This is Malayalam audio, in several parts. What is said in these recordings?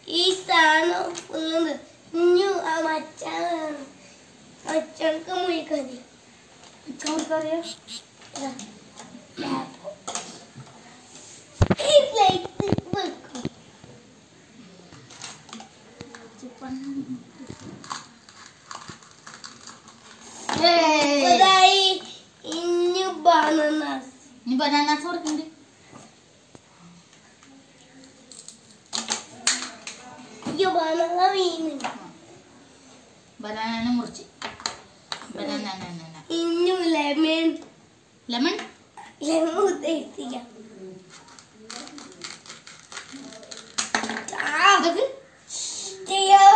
ഈ സാധനം ഫുള്ള് ഇഞ്ഞു ആ മച്ചാൻ മച്ചൾക്ക് മുഴിക്കതി ഈ പ്ലേറ്റ് വെക്കും ഇതായി ഇഞ്ഞു ബനാനാസ് ഇനി ബനാനാസ് കൊടുക്കണ്ട് ഈ ബനാന വീണ് ബനാന മുറിച്ച് ബനാന ഇഞ്ഞു ലെമൺ ലെമൺ ലെമൺ ഉദ്ദേശിക്കാം ഇതൊക്കെ ചെയ്യാ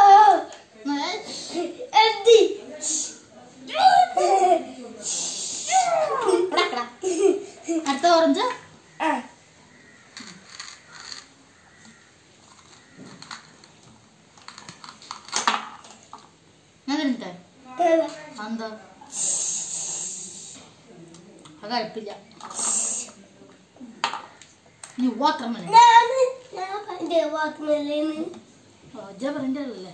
എത്തി അടുത്ത ഓറഞ്ച് ആ ഞാൻ തിന്നിട്ടെ ഏതാ? എന്താ അത് അടുപ്പില്ല നീ വാട്ടർമെലൻ ഞാന് ഞാൻ പണ്ട് വാക്കുമല്ലേന്ന് ഒജ പറയണ്ടല്ലേ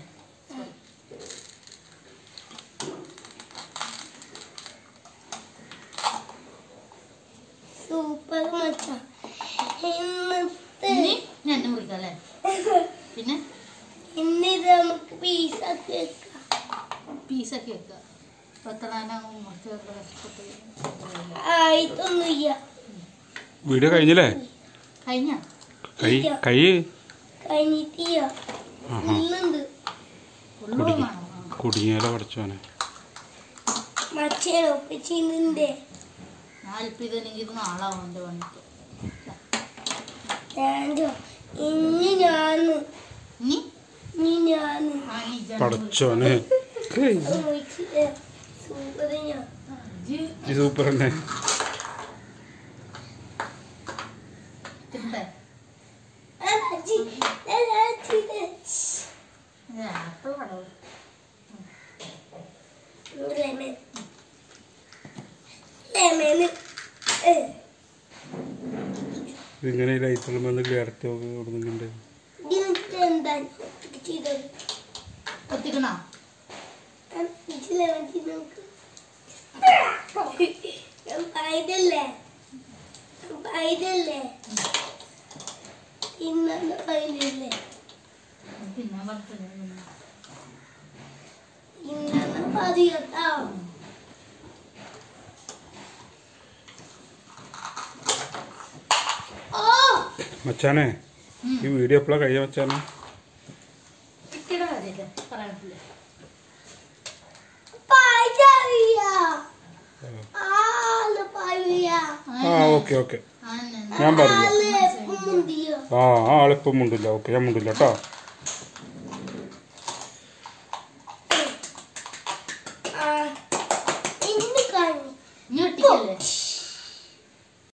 സൂപ്പർ മച്ച ഇന്നത്തെ ഇനി ഞാൻ എന്നെ മുറിക്കാം അല്ലേ പിന്നെ ഇന്നിത് നമുക്ക് പീസ കേൾക്കാം പീസൊക്കെ വെക്കുക പത്തനാനാകും മുറിച്ചൊക്കെ കഷ്ടപ്പെട്ട് ആയിട്ടൊന്നുമില്ല വീഡിയോ കഴിഞ്ഞില്ലേ കഴിഞ്ഞ കൈ കൈ കഴിഞ്ഞിട്ടില്ല ആഹാ ഇന്നുണ്ട് ഉള്ളു കുടിക്ക്. വേണം ആ. കുടുങ്ങിയാലോ പഠിച്ചോനെ മച്ചേ ഒപ്പിച്ചിന്റെ ഞാനിപ്പോൾ ഇതല്ലെങ്കിൽ ഇത് നാളാവും എൻ്റെ പണിക്ക് ഞാനോ ഇനി ഞാന് ഇനി ഇനി ഞാന് ആ ഈ ജനം പഠിച്ചോനെ സൂപ്പർ ഞാൻ ഇജ്ജ് ഈ സൂപ്പർ തന്നെ തിന്നട്ടെ? അച്ഛി അച്ഛി ഇത് ആപ്പിൾ പടവ്. ലെമൺ ലെമൺ ഇതിങ്ങനെ ലൈറ്റുള്ള വന്ന് ക്ലിയർത്തി നോക്കി കൊടുക്കുന്നുണ്ട് ഇതിനകത്ത് എന്താ ചെയ്തത് കൊത്തിക്കണോ ഇത് ലെമൺ നോക്ക് ഞാൻ പായതല്ലേ പായതല്ലേ ഇന്നു പായതല്ലേ പിന്നെ പറഞ്ഞില്ല ഇന്നു പാതികത്താ ഓ മച്ചാനെ ഈ വീഡിയോ എപ്പോഴാ കഴിയാ മച്ചാനെ കുട്ടിയുടെ കാര്യല്ലേ പറയാൻ പറ്റില്ല പായതറിയ ആള് പായ ആ ഓക്കെ ഓക്കെ ആ തന്നെ. ഞാൻ പറഞ്ഞില്ല ആള് എപ്പം മുന്തിയോ ആ ആ ആളിപ്പം മുണ്ടില്ല ഓക്കെ ഞാൻ മുണ്ടില്ല കേട്ടോ ആ ഇന്ന് കാണി ഇനി ഒട്ടിക്കല്ലേ